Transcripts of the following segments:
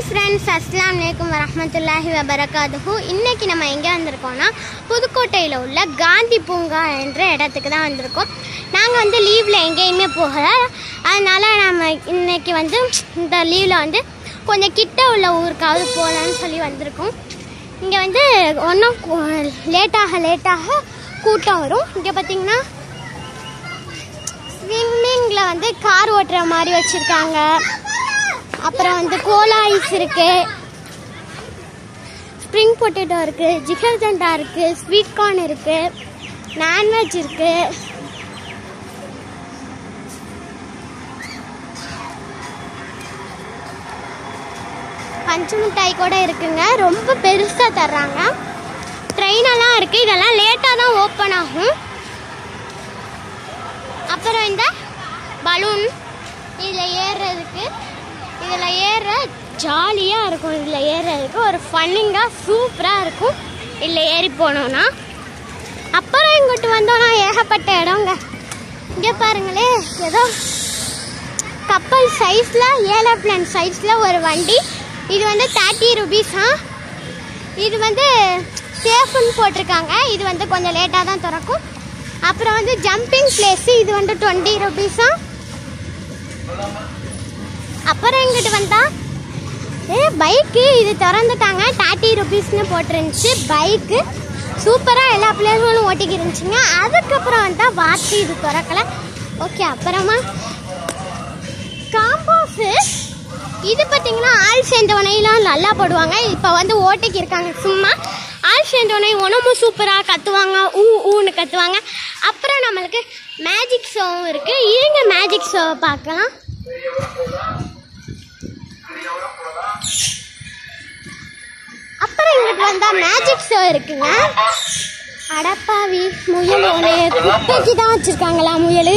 friends அஸ்லாம் வலைக்கம் வரமத்துல்லாஹி வபரகாதுஹு இன்னைக்கு நம்ம எங்கே வந்திருக்கோம்னா புதுக்கோட்டையில் உள்ள காந்தி பூங்கா என்ற இடத்துக்கு தான் வந்திருக்கோம் நாங்கள் வந்து லீவில் எங்கேயுமே போகல அதனால் நம்ம இன்னைக்கு வந்து இந்த லீவில் வந்து கொஞ்சம் கிட்ட உள்ள ஊருக்காவது போகலான்னு சொல்லி வந்திருக்கோம் இங்கே வந்து ஒன்றும் லேட்டாக லேட்டாக கூட்டம் வரும் இங்கே பார்த்தீங்கன்னா ஸ்விம்மிங்கில் வந்து கார் ஓட்டுற மாதிரி வச்சுருக்காங்க அப்புறம் வந்து கோலா ஐஸ் இருக்கு ஸ்ப்ரிங் பொட்டேட்டோ இருக்கு ஜிகர் தண்டா இருக்கு ஸ்வீட் கார்ன் இருக்கு நான்வெஜ் இருக்கு பஞ்சு மிட்டாய் கூட இருக்குங்க ரொம்ப பெருசாக தர்றாங்க ட்ரெயின் எல்லாம் இருக்கு இதெல்லாம் லேட்டாக தான் ஓப்பன் ஆகும் அப்புறம் இந்த பலூன் இதில் ஏறுறதுக்கு இதில் ஏற ஜாலியாக இருக்கும் இதில் ஏறுறதுக்கு ஒரு ஃபன்னிங்காக சூப்பராக இருக்கும் இதில் ஏறி போனோன்னா அப்புறம் இங்கிட்டு வந்தோன்னா ஏகப்பட்ட இடங்க இங்கே பாருங்களே ஏதோ கப்பல் சைஸில் ஏரோப்ளேன் சைஸில் ஒரு வண்டி இது வந்து தேர்ட்டி ருபீஸா இது வந்து சேஃப்னு போட்டிருக்காங்க இது வந்து கொஞ்சம் லேட்டாக தான் திறக்கும் அப்புறம் வந்து ஜம்பிங் பிளேஸ் இது வந்து டுவெண்ட்டி ருபீஸா அப்புறம் இங்கிட்டு வந்தா ஏ பைக்கு இது திறந்துட்டாங்க தேர்ட்டி ருபீஸ்னு போட்டிருந்துச்சு பைக்கு சூப்பராக எல்லா பிளேயர்களும் ஓட்டிக்கி இருந்துச்சுங்க அதுக்கப்புறம் வந்தால் வாத்தி இது திறக்கல ஓகே அப்புறமா காம்போஸு இது பார்த்தீங்கன்னா ஆள் சேர்ந்தவனையெல்லாம் நல்லா போடுவாங்க இப்போ வந்து ஓட்டைக்கு இருக்காங்க சும்மா ஆள் சேர்ந்தவனை உணவும் சூப்பராக கத்துவாங்க ஊ ஊன்னு கத்துவாங்க அப்புறம் நம்மளுக்கு மேஜிக் ஷோவும் இருக்குது இருங்க மேஜிக் ஷோவை பார்க்கலாம் அப்புறம் இங்கிட்டு வந்தா மேஜிக் ஷோ இருக்குங்க அடப்பாவி முயல் ஒன்று குட்டைக்கு தான் வச்சிருக்காங்களா முயல்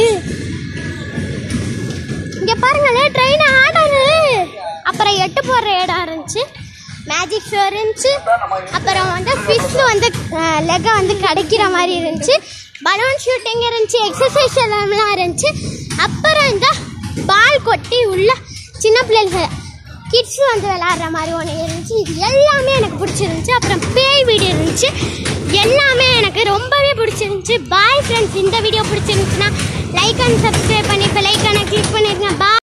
இங்க பாருங்களேன் ட்ரெயின் ஆடாது அப்புறம் எட்டு போடுற இடம் இருந்துச்சு மேஜிக் ஷோ இருந்துச்சு அப்புறம் வந்து ஃபிஷ் வந்து லெக்கை வந்து கிடைக்கிற மாதிரி இருந்துச்சு பலூன் ஷூட்டிங் இருந்துச்சு எக்ஸசைஸ் எல்லாம்லாம் இருந்துச்சு அப்புறம் இந்த பால் கொட்டி உள்ள சின்ன பிள்ளைகள் கிட்ஸ் வந்து விளாட்ற மாதிரி ஒன்று இருந்துச்சு இது எல்லாமே எனக்கு பிடிச்சிருந்துச்சு அப்புறம் பேய் வீடு இருந்துச்சு எல்லாமே எனக்கு ரொம்பவே பிடிச்சிருந்துச்சு பாய் ஃப்ரெண்ட்ஸ் இந்த வீடியோ பிடிச்சிருந்துச்சுன்னா லைக் அண்ட் சப்ஸ்கிரைப் பண்ணி இப்போ லைக்கான கிளிக் பண்ணிருங்க பாய்